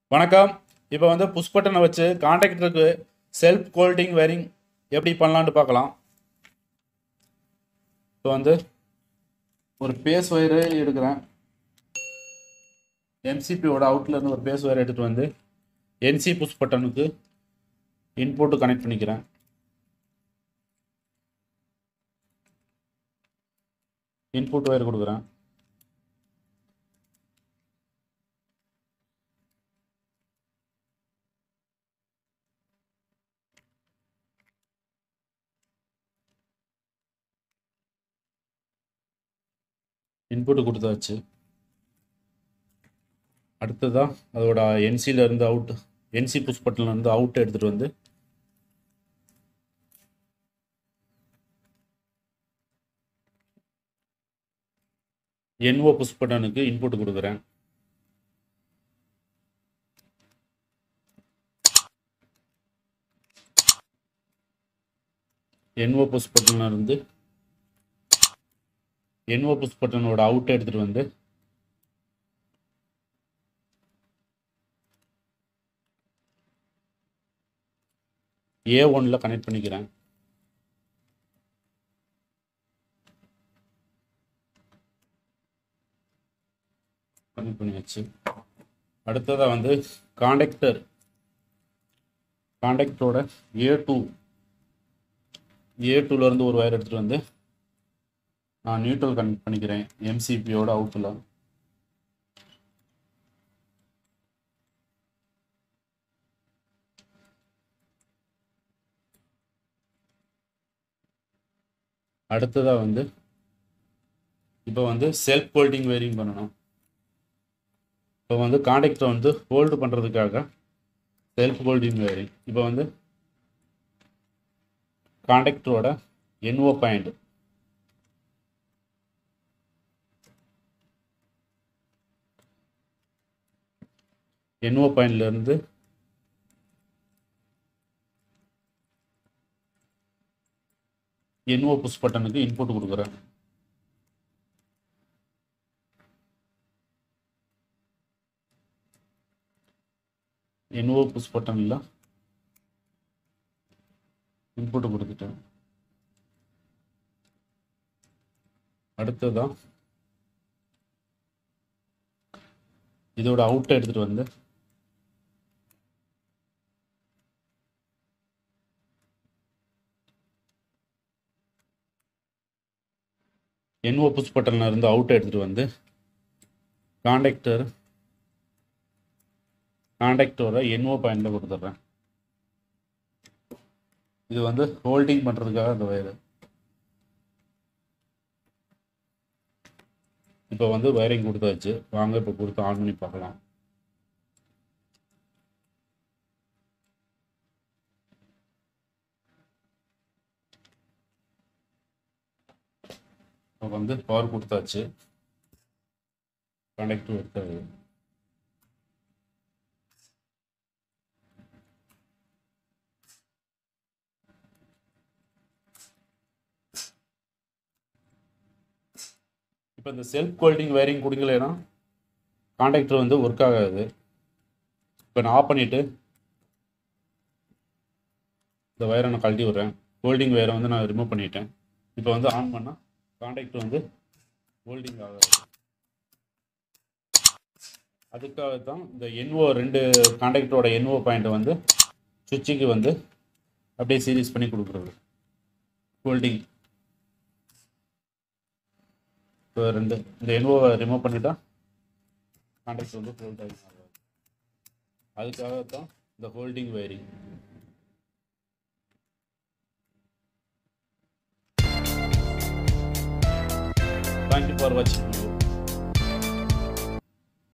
வணக்கம் இப்போ வந்து புஷ் பட்டனை வச்சு கான்டாக்டருக்கு செல்ஃப் கோல்டிங் வேரிங் எப்படி பண்ணலான்னு பார்க்கலாம் இப்போ வந்து ஒரு பேஸ் ஒயரு எடுக்கிறேன் எம்சிபியோட அவுட்லேருந்து ஒரு பேஸ் ஒயர் எடுத்துகிட்டு வந்து என்சி புஷ் பட்டனுக்கு இன்புட்டு கனெக்ட் பண்ணிக்கிறேன் இன்புட் ஒயர் கொடுக்குறேன் இன்புட்டு கொடுத்தாச்சு அடுத்ததாக அதோட என்சியில் இருந்து அவுட் என்சி புஷ் பட்டன்ல இருந்து அவுட் எடுத்துகிட்டு வந்து என்ஓ புஷ் பட்டனுக்கு இன்புட் கொடுக்குறேன் என்ஓ புஷ் பட்டன்ல இருந்து என்ஓ புஷ் பட்டனோட அவுட் எடுத்துகிட்டு வந்து ஏ ஒன்ல கனெக்ட் பண்ணிக்கிறேன் கனெக்ட் பண்ணியாச்சு அடுத்ததாக வந்து காண்டக்டர் காண்டக்டரோட ஏ டூ ஏ டூலேருந்து ஒரு ஒயர் எடுத்துகிட்டு வந்து நான் நியூட்ரல் கனெக்ட் பண்ணிக்கிறேன் எம்சிபியோட அவுட்டில் அடுத்ததாக வந்து இப்போ வந்து செல்ஃப் ஹோல்டிங் வேரிங் பண்ணணும் இப்போ வந்து காண்டாக்டரை வந்து ஹோல்டு பண்ணுறதுக்காக செல்ஃப் ஹோல்டிங் வேரிங் இப்போ வந்து காண்டாக்டரோட என்ஓ பாயிண்ட் என்ஓ பாயிண்ட்லேருந்து என்ஓ புஷ் பட்டனுக்கு இன்புட் கொடுக்குறேன் என்ஓ புஷ் பட்டனில் இன்புட் கொடுத்துட்டேன் அடுத்ததான் இதோட அவுட்டை எடுத்துகிட்டு வந்து என்ஓ புஷ் பட்டனில் இருந்து அவுட்டை எடுத்துகிட்டு வந்து காண்டாக்டர் காண்டாக்டரோட என்ஓ பாயிண்டில் கொடுத்துட்றேன் இது வந்து ஹோல்டிங் பண்ணுறதுக்காக அந்த வயரு இப்போ வந்து வயரிங் கொடுத்தாச்சு வாங்க இப்போ கொடுத்து ஆன் பண்ணி பார்க்கலாம் இப்போ வந்து பவர் கொடுத்தாச்சு கனெக்டிவ் எடுத்தாது இப்போ இந்த செல்ஃப் கோல்டிங் வயரிங் கொடுக்கலைன்னா காண்டாக்டர் வந்து ஒர்க் ஆகாது இப்போ நான் ஆஃப் பண்ணிவிட்டு இந்த வயரை நான் கழட்டி விட்றேன் ஹோல்டிங் வயரை வந்து நான் ரிமூவ் பண்ணிட்டேன் இப்போ வந்து ஆன் பண்ணால் காண்டாக்ட் வந்து ஹோல்டிங் ஆகாது அதுக்காக தான் இந்த என்ஓ ரெண்டு காண்டாக்டரோட என்ஓ பாயிண்ட்டை வந்து சுவிட்சுக்கு வந்து அப்படியே சீரியஸ் பண்ணி கொடுக்குறது ஹோல்டிங் இப்போ ரெண்டு இந்த என்ஓவை ரிமூவ் பண்ணிட்டா காண்டாக்ட் வந்து ஹோல்ட் ஆகி ஆகாது அதுக்காக தான் இந்த ஹோல்டிங் வயரிங் தேங்க்யூ ஃபார் வாட்சிங்